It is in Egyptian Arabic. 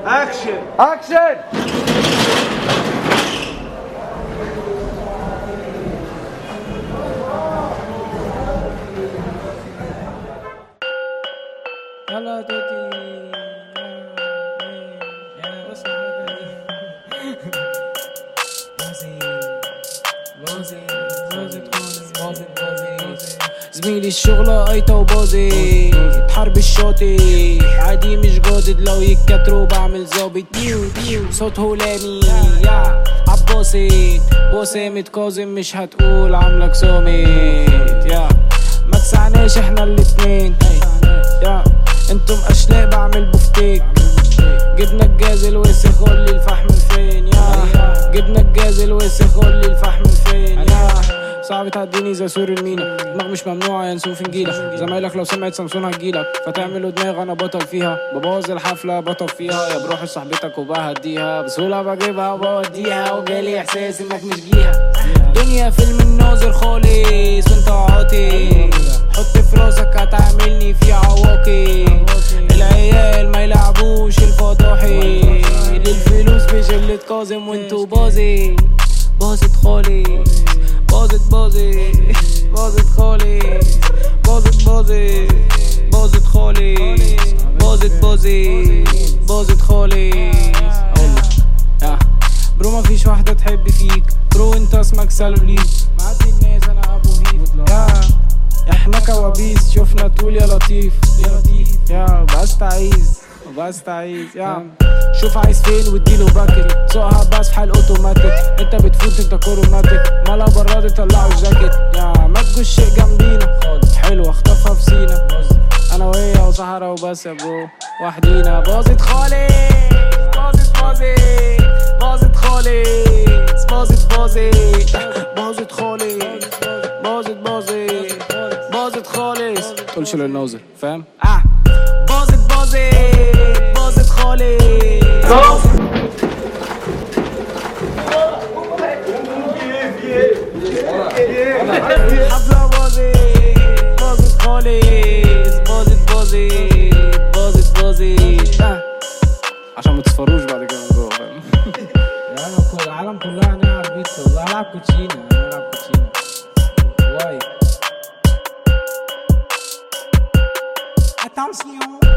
اكشن اكشن يلا يا توتي يا اسمع بازي بازي بازي بازي زميلي الشغلة قايطة وبازي حرب الشاطئ عادي مش جادد لو يتكتروا بعمل ظابط ديو ديو صوت هولامي يا عباسي وسامة كاظم مش هتقول عاملك صامت يا ما تسعناش احنا الاتنين يا انتم اشلاء بعمل بفتيك جبنا الجاز الوسخ قول لي الفحم فين يا جبنا الجاز الوسخ قول لي الفحم فين يا صعب تعديني زي سور المينا دماغ مش ممنوعة يا نسوف نجيلك زمايلك لو سمعت سامسون هتجيلك فتعملوا دماغ انا بطل فيها ببوظ الحفلة بطل فيها يا بروح لصاحبتك وبهديها بسهولة بجيبها وبوديها وجالي احساس انك مش جيها دنيا فيلم الناظر خالص وانت عاطي حط في راسك هتعملني في عواقي العيال ما يلعبوش الفضاحي للفلوس بشلة كاظم وانتو باظي باظت خالص باظت باظت باظت خالص باظت باظت باظت خالص باظت باظت باظت خالص أقولك يا برو ما فيش واحدة تحب فيك برو انت اسمك سلوليك معدي الناس انا ابو هيف يا احنا كوابيس شفنا طول يا لطيف يا لطيف يا بس تعيز بس تعيز يا شوف عايز فين واديله باكت سوقها بسحة الاوتوماتيك انت بتفوت انت كوروماتيك مالها براد طلعوا الجاكيت يا ما تجوش شيء جنبينا حلوة اخطفها في سينا انا وهي وصحرا وبس يا برو وحدينا باظت خالص باظت باظت باظت خالص باظت باظت باظت خالص باظت باظت باظت خالص تقولش للناظر فاهم اه باظت باظت باظت خالص حفلة باظت باظت خالص باظت باظت باظت باظت آه. عشان ما تصفروش بعد كده من جوه فاهم العالم كل العالم كلها هنلعب بيتزا والله هلعب كوتشينة هنلعب كوتشينة واي Attention